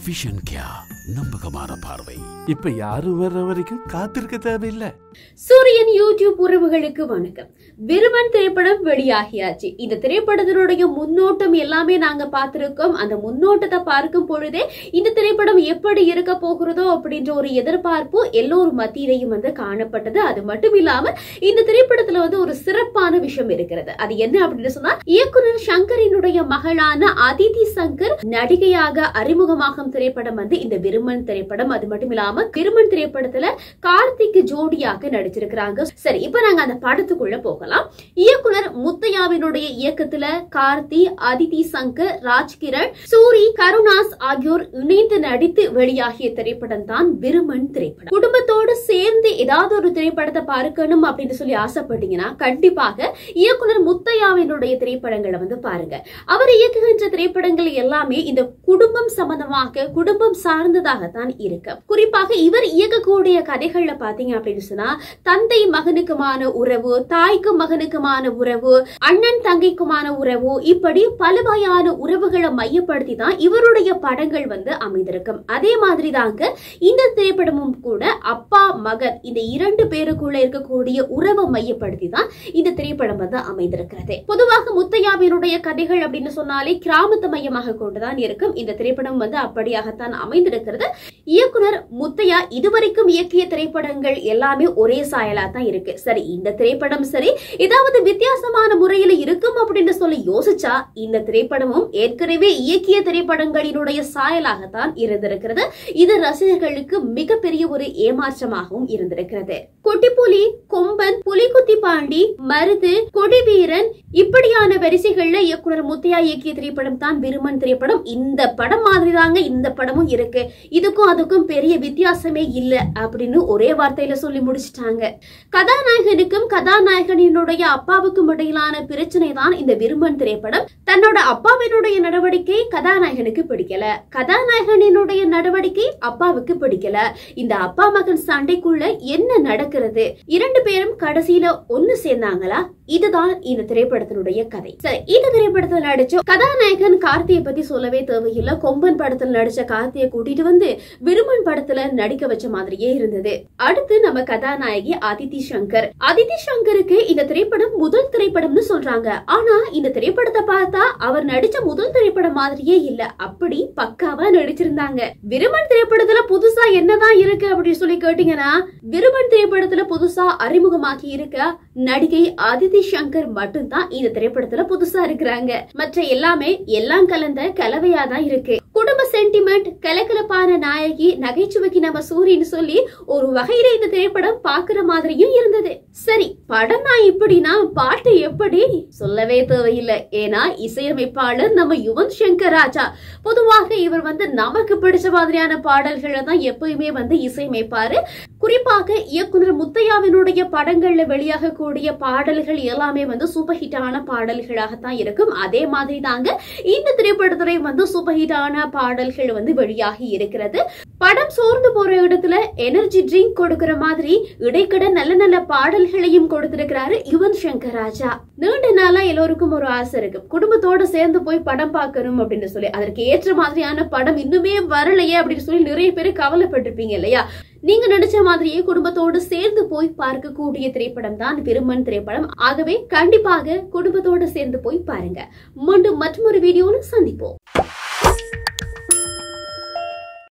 vision கியா நம்பகமான பார்வை இப்ப யாரும் வர்ற வரைக்கும் காத்திருக்க தேவையில்லை சூரியன் யூடியூப் உறவுகளுக்கு வணக்கம் விருமன் திரைப்படம் வெளியாகியாச்சு இந்த திரைப்படத்தினுடைய முன்னோட்டம் எல்லாமே நாங்க பார்த்திருக்கோம் அந்த முன்னோட்டத்தை பார்க்கும் பொழுதே இந்த திரைப்படம் எப்படி இருக்க போகிறதோ அப்படின்ற ஒரு எதிர்பார்ப்பு எல்லோரும் மத்தியிலையும் வந்து காணப்பட்டது அது மட்டும் இல்லாம இந்த திரைப்படத்துல வந்து ஒரு சிறப்பான விஷயம் இருக்கிறது அது என்ன அப்படின்னு சொன்னா இயக்குனர் சங்கரினுடைய மகளான அதிதி சங்கர் நடிகையாக அறிமுகமாகும் திரைப்படம் வந்து இந்த விருமன் திரைப்படம் அது மட்டும் இல்லாம விருமன் திரைப்படத்துல கார்த்திக் ஜோடியாக நடிச்சிருக்கிறாங்க சரி இப்ப நாங்க அந்த படத்துக்குள்ள போகலாம் இயக்குனர் முத்தையாவினுடைய இயக்கத்துல கார்த்தி அதிதி சங்கர் ராஜ்கிரண் சூரி கருணாஸ் ஆகியோர் இணைந்து நடித்து வெளியாகிய திரைப்படம் தான் விருமன் திரைப்படம் குடும்பத்தோடு சேர்ந்து ஏதாவது ஒரு திரைப்படத்தை பார்க்கணும் அப்படின்னு சொல்லி ஆசைப்பட்டீங்கன்னா கண்டிப்பாக இயக்குனர் முத்தையாவினுடைய திரைப்படங்களை வந்து பாருங்க அவர் இயக்குகின்ற திரைப்படங்கள் எல்லாமே இந்த குடும்பம் சம்பந்தமாக குடும்பம் சார்ந்ததாகத்தான் இருக்கு குறிப்பாக இவர் இயக்கக்கூடிய கதைகள்ல பாத்தீங்க அப்படின்னு சொன்னா தந்தை மகனுக்குமான உறவு தாய்க்கும் மகனுக்குமான உறவு அண்ணன் தங்கைக்குமான உறவு இப்படி பல வகையான உறவுகளை மையப்படுத்தி தான் இவருடைய படங்கள் வந்து அமைந்திருக்கும் அதே மாதிரி தாங்க இந்த திரைப்படமும் கூட அப்பா மகன் இந்த இரண்டு பேருக்குள்ள இருக்கக்கூடிய உறவை மையப்படுத்தி தான் இந்த திரைப்படம் வந்து அமைந்திருக்கிறது பொதுவாக முத்தையாவினுடைய கதைகள் அப்படின்னு சொன்னாலே கிராமத்து மையமாக கொண்டுதான் இருக்கும் இந்த திரைப்படம் வந்து அப்படியாகத்தான் அமைந்திருக்கிறது இயக்குனர் முத்தையா இதுவரைக்கும் இயக்கிய திரைப்படங்கள் எல்லாமே ஒரே சாயலா தான் இருக்கு சரி இந்த திரைப்படம் சரி ஏதாவது வித்தியாசமான முறையில இருக்கும் அப்படின்னு சொல்லி யோசிச்சா இந்த திரைப்படமும் ஏற்கனவே இயக்கிய திரைப்படங்களினுடைய சாயலாகத்தான் இருந்திருக்கிறது இது ரசிகர்களுக்கு மிகப்பெரிய ஒரு ஏமாற்றமாகவும் இருந்திருக்கிறது கொட்டிப்புலி கொம்பன் புலிகுத்தி பாண்டி மருது கொடிவீரன் இப்படியான வரிசைகள்ல இயக்குனர் முத்தையா இயக்கிய திரைப்படம் தான் விருமன் திரைப்படம் இந்த படம் மாதிரி தாங்க இந்த படமும் இருக்கு இதுக்கும் அதுக்கும் பெரிய வித்தியாசமே இல்ல அப்படின்னு ஒரே வார்த்தையில சொல்லி முடிச்சிட்டாங்க கதாநாயகனுக்கும் கதாநாயகனினுடைய அப்பாவுக்கும் இடையிலான பிரச்சனை தான் இந்த விருமன் திரைப்படம் தன்னோட அப்பாவினுடைய நடவடிக்கை கதாநாயகனுக்கு பிடிக்கல கதாநாயகனினுடைய நடவடிக்கை அப்பாவுக்கு பிடிக்கல இந்த அப்பா மகன் சண்டைக்குள்ள என்ன நடக்கிறது இரண்டு பேரும் கடைசியில ஒண்ணு சேர்ந்தாங்களா இதுதான் இந்த திரைப்படத்தினுடைய கதை சரி இந்த திரைப்படத்துல நடிச்ச கதாநாயகன் கார்த்தியை பத்தி சொல்லவே தேவையில்லை கொம்பன் படத்துல நடிச்ச கார்த்தியை கூட்டிட்டு வந்து விருமன் படத்துல நடிக்க வச்ச மாதிரியே இருந்தது அடுத்து நம்ம கதாநாயகி அதிதி சங்கர் அதிதி சங்கருக்கு இந்த திரைப்படம் முதல் திரைப்படம்னு சொல்றாங்க ஆனா இந்த திரைப்படத்தை பார்த்தா அவர் நடிச்ச முதல் திரைப்படம் மாதிரியே இல்ல அப்படி பக்காவா நடிச்சிருந்தாங்க விருமன் திரைப்படத்துல புதுசா என்னதான் இருக்கு அப்படின்னு சொல்லி கேட்டீங்கன்னா விருமன் திரைப்படத்துல புதுசா அறிமுகமாக்கி இருக்க நடிகை அதிதி சங்கர் மட்டும்தான் இந்த திரைப்படத்துல புதுசா இருக்கிறாங்க மற்ற எல்லாமே எல்லாம் கலந்த கலவையா தான் இருக்கு குடும்ப சென்டிமெண்ட் கலகலப்பான நாயகி நகைச்சுவைக்கு நம்ம சூரியன்னு சொல்லி ஒரு வகையில இந்த திரைப்படம் பாக்குற மாதிரியும் இருந்தது சரி படம் நான் இப்படின்னா பாட்டு எப்படி சொல்லவே தேவையில்லை ஏன்னா இசையமைப்பாளர் நம்ம யுவன் சங்கர் ராஜா பொதுவாக இவர் வந்து நமக்கு பிடிச்ச மாதிரியான பாடல்களை தான் எப்பயுமே வந்து இசையமைப்பாரு குறிப்பாக இயக்குனர் முத்தையாவினுடைய படங்கள்ல வெளியாகக்கூடிய பாடல்கள் எல்லாமே வந்து சூப்பர் ஹிட்டான பாடல்களாகத்தான் இருக்கும் அதே மாதிரி தாங்க இந்த திரைப்படத்துறை வந்து சூப்பர் ஹிட்டான பாடல்கள் வந்து வெளியாகி இருக்கிறது படம் சோர்ந்து போற இடத்துல எனர்ஜி ட்ரிங்க் கொடுக்கிற மாதிரி இடைக்கட நல்ல நல்ல பாடல்களையும் கொடுத்திருக்கிறாரு யுவன் சங்கர் ராஜா நீண்ட நாளா எல்லோருக்கும் ஒரு ஆசை இருக்கு குடும்பத்தோட சேர்ந்து போய் படம் பார்க்கணும் அப்படின்னு சொல்லி அதற்கு ஏற்ற மாதிரியான படம் இன்னுமே வரலையே அப்படின்னு சொல்லி நிறைய பேர் கவலைப்பட்டிருப்பீங்க இல்லையா நீங்க நடிச்ச மாதிரியே குடும்பத்தோடு சேர்ந்து போய் பார்க்கக்கூடிய திரைப்படம் தான் விருமன் திரைப்படம் ஆகவே கண்டிப்பாக குடும்பத்தோடு சேர்ந்து போய் பாருங்க மீண்டும் மற்றொரு வீடியோவில் சந்திப்போம்